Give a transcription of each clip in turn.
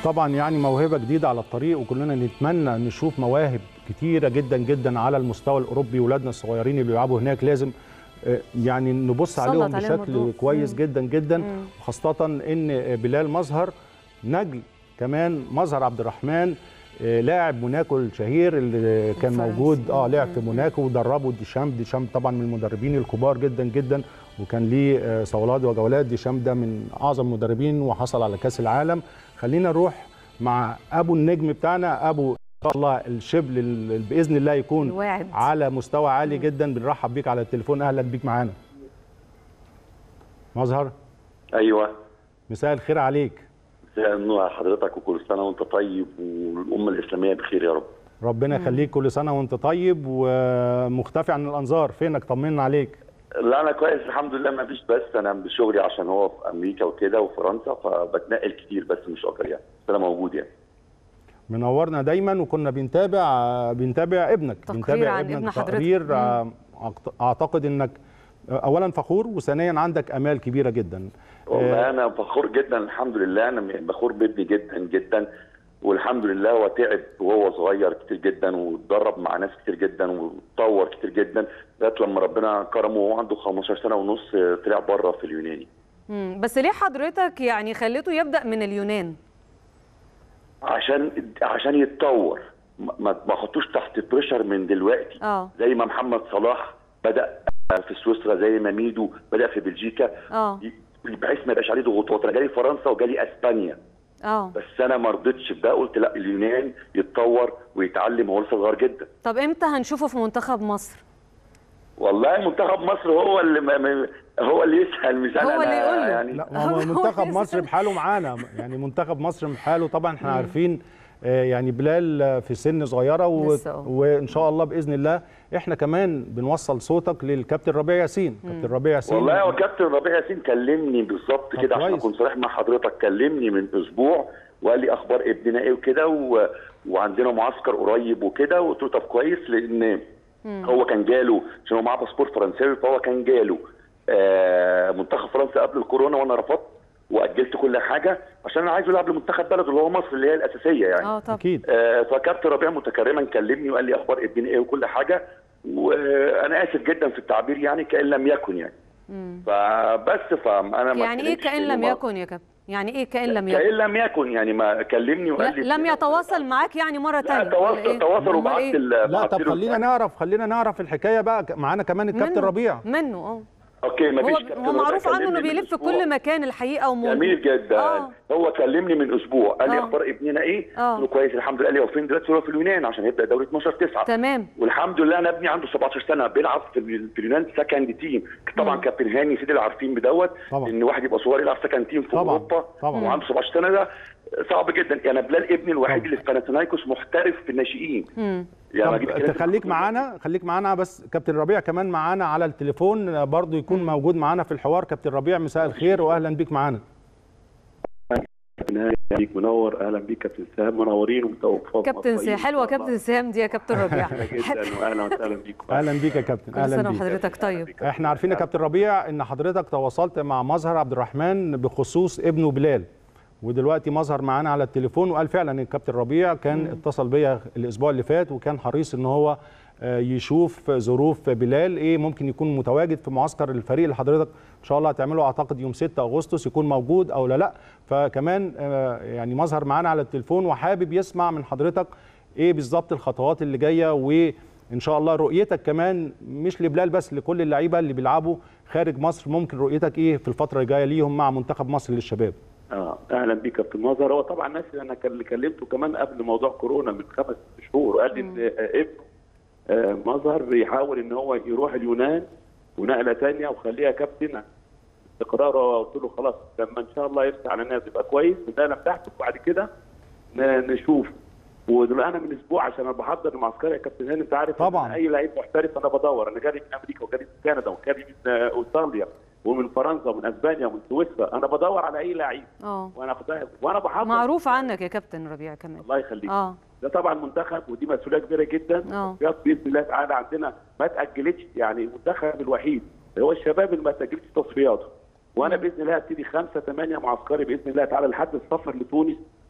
طبعا يعني موهبه جديده على الطريق وكلنا نتمنى نشوف مواهب كتيره جدا جدا على المستوى الاوروبي ولادنا الصغيرين اللي بيلعبوا هناك لازم آه، يعني نبص سلط عليهم عليهم بشكل الضوء. كويس مم. جدا جدا مم. خاصه ان بلال مظهر نجل كمان مظهر عبد الرحمن آه، لاعب موناكو الشهير اللي كان الفرنسي. موجود اه لعب في مم. موناكو ودربه ديشام ديشام طبعا من المدربين الكبار جدا جدا وكان ليه آه، صولات وجولات ديشام ده من اعظم المدربين وحصل على كاس العالم خلينا نروح مع ابو النجم بتاعنا ابو ان شاء الله الشبل اللي باذن الله يكون الواعد. على مستوى عالي جدا بنرحب بيك على التليفون اهلا بيك معانا مظهر ايوه مساء الخير عليك مساء النور على حضرتك وكل سنه وانت طيب والامه الاسلاميه بخير يا رب ربنا يخليك كل سنه وانت طيب ومختفي عن الانظار فينك طمنا عليك لا انا كويس الحمد لله ما فيش بس انا بشغلي عشان هو في امريكا وكده وفرنسا فبتنقل كتير بس مش اكتر يعني بس انا موجود يعني منورنا دايما وكنا بنتابع بنتابع ابنك تقرير بنتابع عن ابنك ابن حضرتك. تقرير مم. آه، أعت- اعتقد انك اولا فخور وثانيا عندك امال كبيره جدا والله انا فخور جدا الحمد لله انا فخور بابني جدا جدا والحمد لله هو تعب وهو صغير كتير جدا واتدرب مع ناس كتير جدا واتطور كتير جدا لغايه لما ربنا كرمه وهو عنده 15 سنه ونص طلع بره في اليوناني مم. بس ليه حضرتك يعني خليته يبدا من اليونان عشان عشان يتطور ما ما احطوش تحت بريشر من دلوقتي اه زي ما محمد صلاح بدا في سويسرا زي ما ميدو بدا في بلجيكا اه بحيث ما يبقاش عليه ضغوطات انا جالي فرنسا وجالي اسبانيا اه بس انا ما رضيتش بده قلت لا اليونان يتطور ويتعلم هو لسه صغير جدا طب امتى هنشوفه في منتخب مصر والله منتخب مصر هو اللي ما ما- هو اللي يسال مش انا هو اللي أنا يقول له. يعني لا ما هو منتخب مصر بحاله معانا يعني منتخب مصر بحاله طبعا احنا عارفين آه، يعني بلال آه، في سن صغيره و... لسه اه. وان شاء الله باذن الله احنا كمان بنوصل صوتك للكابتن ربيع ياسين كابتن ربيع ياسين والله هو كابتن ربيع ياسين كلمني بالظبط طب كده عشان كويس. اكون صريح مع حضرتك كلمني من اسبوع وقال لي اخبار ابننا ايه وكده و... وعندنا معسكر قريب وكده وقلت له طب كويس لان هو كان جاله عشان هو معاه باسبور فرنساوي فهو كان جاله آه منتخب فرنسا قبل الكورونا وانا رفضت واجلت كل حاجه عشان انا عايزه يلعب لمنتخب بلده اللي هو مصر اللي هي الاساسيه يعني اه طب اكيد آه، فكابتن ربيع متكرما كلمني وقال لي اخبار ابني ايه وكل حاجه وانا اسف جدا في التعبير يعني كان لم يكن يعني فبس فانا ما يعني ايه اتكلمتش كان لم ما- يكن يا كابتن يعني ايه كان لم يكن كان لم يكن يعني ما كلمني لا وقال لي لم يتواصل معاك يعني مره لا ثانيه تواصل تواصل وبعت ال- لا بعت طب له خلينا نعرف خلينا نعرف الحكايه بقى معانا كمان الكابتن منه ربيع منه اه اوكي ما هو فيش كابتن هو ربيع معروف عنه كلمني انه من بيلف في أسبوع. كل مكان الحقيقه وموجود جميل جدا آه. هو كلمني من اسبوع قال لي آه. اخبار ابننا ايه آه. قلت له كويس الحمد لله قال لي هو فين دلوقتي هو في اليونان عشان يبدا دوري 12 9 تمام والحمد لله انا ابني عنده 17 سنه بيلعب في ال- في اليونان سكند تيم طبعا مم. كابتن هاني سيدي العارفين بدوت طبعا. ان واحد يبقى صغير يلعب سكند تيم في طبعا. اوروبا طبعا. وعنده 17 سنه ده صعب جدا انا بلال ابني الوحيد اللي في باناثينايكوس محترف في الناشئين مم. يعني أجيب طب كده- تخليك معانا خليك معانا بس كابتن ربيع كمان معانا على التليفون برضو يكون موجود معانا في الحوار كابتن ربيع مساء الخير واهلا بيك معانا كابتن هاني بيك منور اهلا بيك كابتن سهام منورين ومتوفقين كابتن سهام حلوه كابتن سهام دي يا كابتن ربيع جدا واهلا وسهلا بيكم اهلا بيك يا كابتن كل اهلا سنه بيك وحضرتك طيب احنا عارفين يا كابتن ربيع ان حضرتك تواصلت مع مظهر عبد الرحمن بخصوص ابنه بلال ودلوقتي مظهر معانا على التليفون وقال فعلا ان الكابتن ربيع كان اتصل بيا الاسبوع اللي فات وكان حريص ان هو آه، يشوف ظروف بلال ايه ممكن يكون متواجد في معسكر الفريق اللي حضرتك ان شاء الله هتعمله اعتقد يوم 6 اغسطس يكون موجود او لا لا فكمان آه، يعني مظهر معانا على التليفون وحابب يسمع من حضرتك ايه بالظبط الخطوات اللي جايه وان شاء الله رؤيتك كمان مش لبلال بس لكل اللعيبه اللي بيلعبوا خارج مصر ممكن رؤيتك ايه في الفتره الجايه ليهم مع منتخب مصر للشباب اه اهلا بيك يا كابتن مظهر هو طبعا الناس اللي انا كان- اللي كلمته كمان قبل موضوع كورونا من خمس شهور قال لي ان آه، ابنه آه، مظهر بيحاول ان هو يروح اليونان ونقله ثانيه وخليها كابتن استقراره قلت له خلاص لما ان شاء الله يفتح على الناس يبقى كويس النقله بتاعته وبعد كده ن- نشوف ودلوقتي انا من اسبوع عشان انا بحضر المعسكر يا كابتن هاني انت عارف طبعاً. إن اي لعيب محترف انا بدور انا جالي من امريكا وجالي من كندا وجالي من آه، ايطاليا ومن فرنسا ومن اسبانيا ومن سويسرا انا بدور على اي لعيب اه وانا خدها وانا بحضر معروف عنك يا كابتن ربيع كمان الله يخليك اه ده طبعا منتخب ودي مسؤوليه كبيره جدا آه. التصفيات باذن الله تعالى عندنا ما تاجلتش يعني المنتخب الوحيد هو الشباب اللي ما تاجلتش تصفياته وانا باذن الله هبتدي 5 8 معسكري باذن الله تعالى لحد السفر لتونس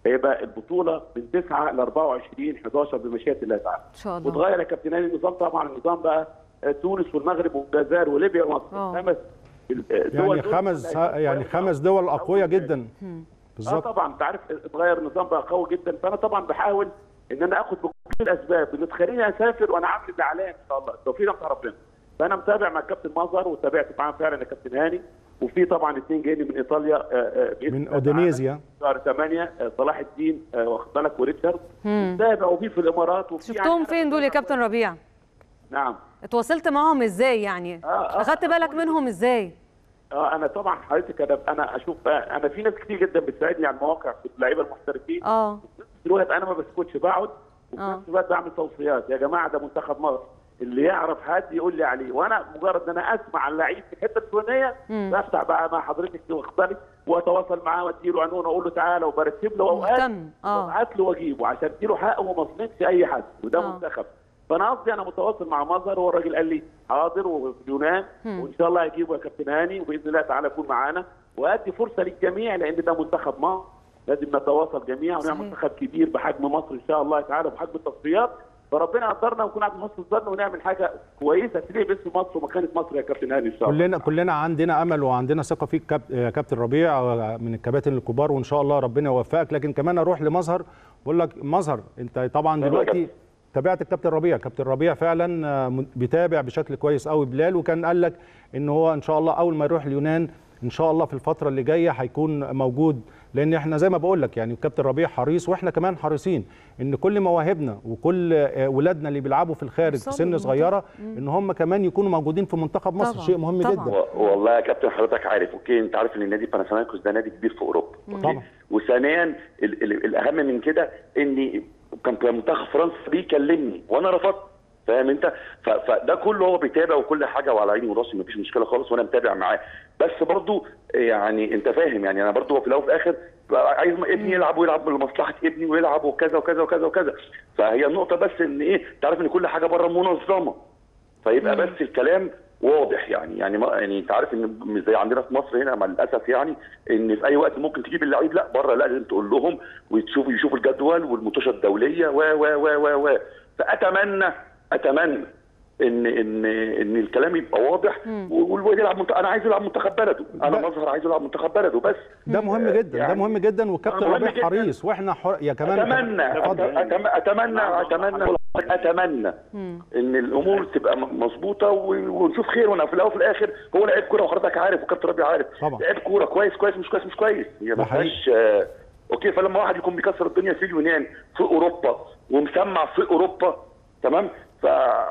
هيبقى البطوله من 9 ل 24 11 بمشيئه الله تعالى ان شاء الله وتغير يا كابتن هاني النظام طبعا النظام بقى آه، تونس والمغرب والجزائر وليبيا ومصر آه. خمس ال- آه، دول يعني دول خمس هيبقوا يعني كويس خمس أوي. دول اقوياء جدا اه بالظبط طبعا انت عارف اتغير النظام بقى قوي جدا فانا طبعا بحاول ان انا اخد بكل الاسباب اللي تخليني اسافر وانا عامل اللي عليا ان شاء الله التوفيق بتاع ربنا فانا متابع مع الكابتن مظهر وتابعت معاه فعلا يا كابتن هاني وفي طبعا اثنين جايين من ايطاليا آه، آه، بإذن من الله اودينيزيا شهر 8 صلاح الدين آه، واخد بالك وريتشارد متابع وفي في الامارات وفي شفتهم يعني- فين دول يا كابتن ربيع نعم اتواصلت معاهم ازاي يعني آه، آه، اخدت بالك منهم ازاي اه انا طبعا حضرتك انا انا اشوف انا في ناس كتير جدا بتساعدني على المواقع في اللعيبه المحترفين اه في نفس الوقت انا ما بسكتش بقعد وفي آه. نفس الوقت بعمل توصيات يا جماعه ده منتخب مصر اللي يعرف حد يقول لي عليه وانا مجرد ان انا اسمع اللعيب في الحته الفلانيه بفتح بقى مع حضرتك واخد بالك واتواصل معاه واديله عنوان واقول له تعالى وبرتب له اوقات مهتم، آه. وابعت له واجيبه عشان اديله حقه وما اظلمش اي حد وده آه. منتخب فانا قصدي انا متواصل مع مظهر هو الراجل قال لي حاضر وفي اليونان وان شاء الله هيجيبه يا كابتن هاني وباذن الله تعالى يكون معانا وادي فرصه للجميع لان ده منتخب مصر لازم نتواصل جميعا ونعمل صحيح. منتخب كبير بحجم مصر ان شاء الله تعالى وبحجم التصفيات فربنا يقدرنا ونكون عند مصر الظن ونعمل حاجه كويسه تليق باسم مصر ومكانه مصر يا كابتن هاني ان شاء الله كلنا كلنا عندنا امل وعندنا ثقه فيك كاب- يا كابتن ربيع من الكباتن الكبار وان شاء الله ربنا يوفقك لكن كمان اروح لمظهر بقول لك مظهر انت طبعا أيوة يا دلوقتي كابتن. تابعت الكابتن ربيع كابتن ربيع فعلا آه، من- بيتابع بشكل كويس قوي بلال وكان قال لك ان هو ان شاء الله اول ما يروح اليونان ان شاء الله في الفتره اللي جايه هيكون موجود لان احنا زي ما بقول لك يعني الكابتن ربيع حريص واحنا كمان حريصين ان كل مواهبنا وكل آه، ولادنا اللي بيلعبوا في الخارج في يوصلوا سن للمنتخب. صغيره ان هم كمان يكونوا موجودين في منتخب مصر طبعاً، شيء مهم طبعاً. جدا و- والله يا كابتن حضرتك عارف اوكي انت عارف ان النادي باناثينايكوس ده نادي كبير في اوروبا أوكي؟ طبعا. وثانيا ال- ال- الاهم من كده ان كان منتخب فرنسا بيكلمني وانا رفضت فاهم انت ف- فده كله هو بيتابع وكل حاجه وعلى عيني وراسي مفيش مشكله خالص وانا متابع معاه بس برضو يعني انت فاهم يعني انا برضو في الاول وفي الاخر بقى عايز ما ابني يلعب ويلعب لمصلحه ابني ويلعب وكذا وكذا وكذا وكذا فهي النقطه بس ان ايه تعرف ان كل حاجه بره منظمه فيبقى بس الكلام واضح يعني يعني ما يعني انت عارف ان مش زي عندنا في مصر هنا مع الاسف يعني ان في اي وقت ممكن تجيب اللعيب لا بره لا لازم تقول لهم وتشوفوا يشوفوا الجدول والمطوشه الدوليه و و و و و فاتمنى اتمنى ان ان ان الكلام يبقى واضح والواد يلعب منت... انا عايز يلعب منتخب بلده انا ده- مظهر عايز يلعب منتخب بلده بس ده مهم جدا ده يعني- مهم جدا والكابتن مهم ربيع جداً. حريص واحنا حر... يا كمان اتمنى اتفضل أتم- اتمنى اتمنى اتمنى ان الامور تبقى م- مظبوطه و- ونشوف خير وانا في الاول وفي الاخر هو لعيب كوره وحضرتك عارف وكابتن ربيع عارف طبعا. لعيب كوره كويس كويس مش كويس مش كويس هي ده ما حقيقي. فيهاش آه، اوكي فلما واحد يكون بيكسر الدنيا في اليونان في اوروبا ومسمع في اوروبا تمام ف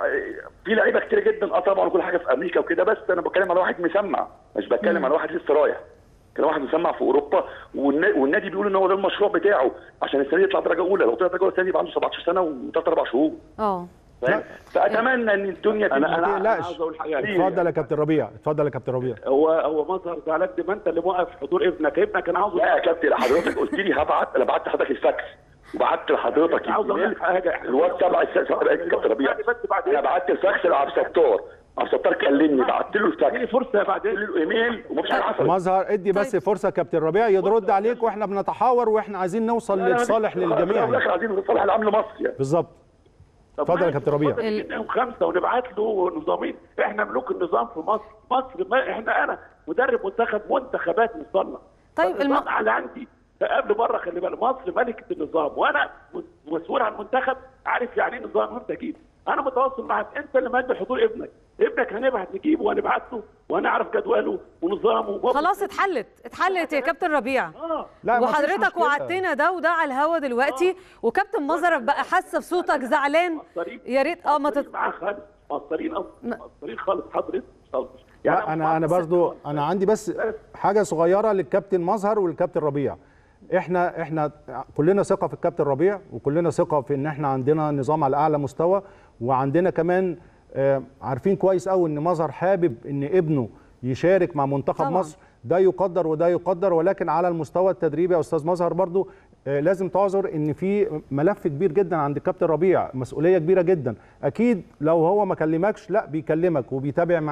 في لعيبه كتير جدا اه طبعا كل حاجه في امريكا وكده بس انا بتكلم على واحد مسمع مش بتكلم على واحد لسه رايح كان واحد مسمع في اوروبا والنا- والنادي بيقول ان هو ده المشروع بتاعه عشان السنه دي يطلع درجه اولى لو طلع درجه اولى السنه دي يبقى عنده 17 سنه وثلاث اربع شهور اه فاهم؟ فاتمنى ان الدنيا انا تبقى انا ما أنا تقلقش. عاوز اقول حاجه اتفضل يا كابتن ربيع اتفضل يا كابتن ربيع هو هو مظهر زعلان دي ما انت اللي موقف حضور ابنك ابنك انا عاوز لا يا كابتن حضرتك قلت لي هبعت انا بعت لحضرتك الفاكس وبعت لحضرتك عاوز اقول لك حاجه الواد تبع الس- كابتن ربيع بس بعد انا بعت الفاكس لعبد الستار عبد الستار كلمني بعت له اديني الفاكس فرصه بعدين قلت له الايميل ومفيش حاجه حصلت مظهر ادي بس طيب. فرصه كابتن ربيع يرد عليك واحنا بنتحاور واحنا عايزين نوصل لا، لا، للصالح لا، للجميع في يعني. الاخر عايزين نصلح العام لمصر يعني بالظبط طب اتفضل يا ماشي، كابتن ربيع. اتفضل ال- نديهم خمسه ونبعت له نظامين احنا ملوك النظام في مصر مصر ما احنا انا مدرب منتخب منتخبات مصنع طيب، فالنظام الم- على عندي قبل بره خلي بالك مصر ملكه النظام وانا مسؤول عن المنتخب عارف يعني ايه نظام امتى اجيب انا متواصل معاك انت اللي مادي حضور ابنك ابنك هنبعت نجيبه وهنبعت له وهنعرف جدوله ونظامه خلاص اتحلت اتحلت يا كابتن ربيع اه لا مفيش وحضرتك مشكلة. وعدتنا ده وده على الهوا دلوقتي وكابتن مظهر بقى حاسه بصوتك زعلان مقصرين يا ريت اه ما مقصرين تت... معاه خالص مقصرين أصلاً. مقصرين خالص حضرتك لا انا انا برضو انا عندي بس حاجه صغيره للكابتن مظهر والكابتن ربيع احنا احنا كلنا ثقه في الكابتن ربيع وكلنا ثقه في ان احنا عندنا نظام على اعلى مستوى وعندنا كمان آه، عارفين كويس قوي ان مظهر حابب ان ابنه يشارك مع منتخب طبعاً. مصر ده يقدر وده يقدر ولكن على المستوى التدريبي يا استاذ مظهر برضو آه، لازم تعذر ان في ملف كبير جدا عند الكابتن ربيع مسؤوليه كبيره جدا اكيد لو هو ما كلمكش لا بيكلمك وبيتابع معاك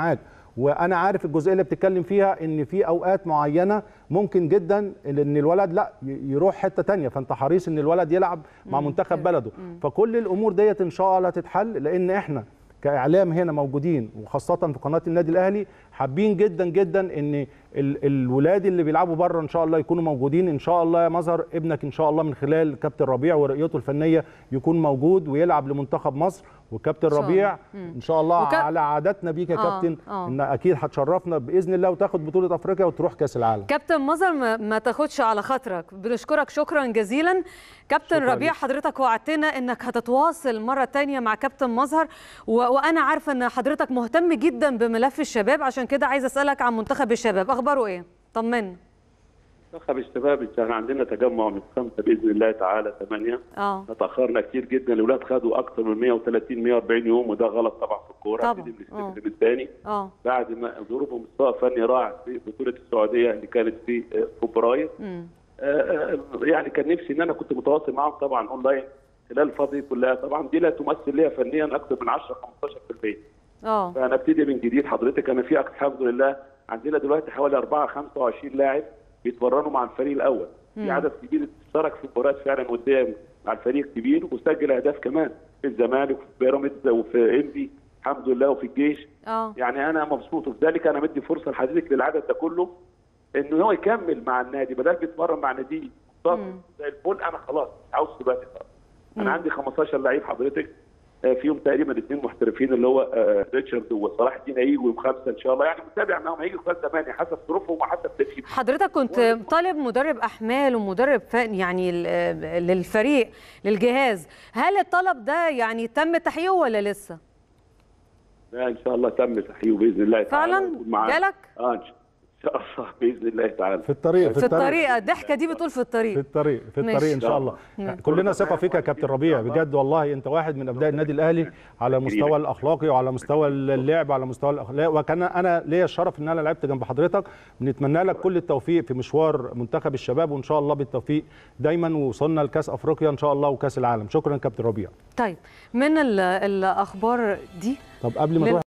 وانا عارف الجزئيه اللي بتتكلم فيها ان في اوقات معينه ممكن جدا ان الولد لا ي- يروح حته تانية فانت حريص ان الولد يلعب مع منتخب بلده فكل الامور ديت ان شاء الله تتحل لان احنا كاعلام هنا موجودين وخاصه في قناه النادي الاهلي حابين جدا جدا ان ال- الولاد اللي بيلعبوا بره ان شاء الله يكونوا موجودين ان شاء الله يا مظهر ابنك ان شاء الله من خلال كابتن ربيع ورؤيته الفنيه يكون موجود ويلعب لمنتخب مصر وكابتن شاء الله. ربيع ان شاء الله وك- على عاداتنا بيك يا آه، كابتن آه. ان اكيد هتشرفنا باذن الله وتاخد بطوله افريقيا وتروح كاس العالم كابتن مظهر ما, ما تاخدش على خاطرك بنشكرك شكرا جزيلا كابتن شكراً ربيع لك. حضرتك وعدتنا انك هتتواصل مره تانية مع كابتن مظهر و... وانا عارفه ان حضرتك مهتم جدا بملف الشباب عشان كده عايزه اسالك عن منتخب الشباب اخباره ايه طمنا منتخب الشباب احنا عندنا تجمع من خمسه باذن الله تعالى ثمانيه اه تاخرنا كتير جدا الاولاد خدوا اكثر من 130 140 يوم وده غلط طبعا في الكوره طبعاً. هنبتدي من آه. السلم الثاني اه بعد ما ظروفهم مستوى فني رائع في بطوله السعوديه اللي كانت في آه، فبراير مم. آه، آه، يعني كان نفسي ان انا كنت متواصل معاهم طبعا اونلاين خلال الفتره دي كلها طبعا دي لا تمثل ليا فنيا اكثر من 10 15% اه فهنبتدي من جديد حضرتك انا في الحمد لله عندنا دلوقتي حوالي 4 25 لاعب بيتمرنوا مع الفريق الاول في عدد كبير اشترك في مباريات فعلا قدام مع الفريق الكبير وسجل اهداف كمان في الزمالك وفي بيراميدز وفي انبي الحمد لله وفي الجيش اه يعني انا مبسوط وفي ذلك انا مدي فرصه لحضرتك للعدد ده كله ان هو يكمل مع النادي بدل بيتمرن مع نادي مصاب زي الفل انا خلاص مش عاوز دلوقتي خلاص انا عندي 15 لعيب حضرتك آه، فيهم تقريبا اثنين محترفين اللي هو آه، ريتشارد وصلاح الدين هيجوا يوم خمسه ان شاء الله يعني متابع معاهم هيجوا خمسه ثمانيه حسب ظروفهم وحسب ترتيبهم حضرتك كنت طالب مدرب احمال ومدرب فن يعني ال- للفريق للجهاز هل الطلب ده يعني تم تحقيقه ولا لسه لا ان شاء الله تم تحقيقه باذن الله تعالى فعلاً؟ ويكون معانا. جالك؟ اه ان شاء الله باذن الله تعالى في الطريق في الطريقه الضحكه دي بتقول في في الطريق الطريق في ماشي. الطريق ان شاء الله كلنا ثقه فيك يا كابتن ربيع بجد والله انت واحد من ابناء النادي الاهلي على المستوى الاخلاقي وعلى مستوى اللعب وعلى مستوى الاخلاق وكان انا ليا الشرف ان انا لعبت جنب حضرتك بنتمنى لك كل التوفيق في مشوار منتخب الشباب وان شاء الله بالتوفيق دايما وصلنا لكاس افريقيا ان شاء الله وكاس العالم شكرا كابتن ربيع طيب من ال- الاخبار دي طب قبل ما لل- تروح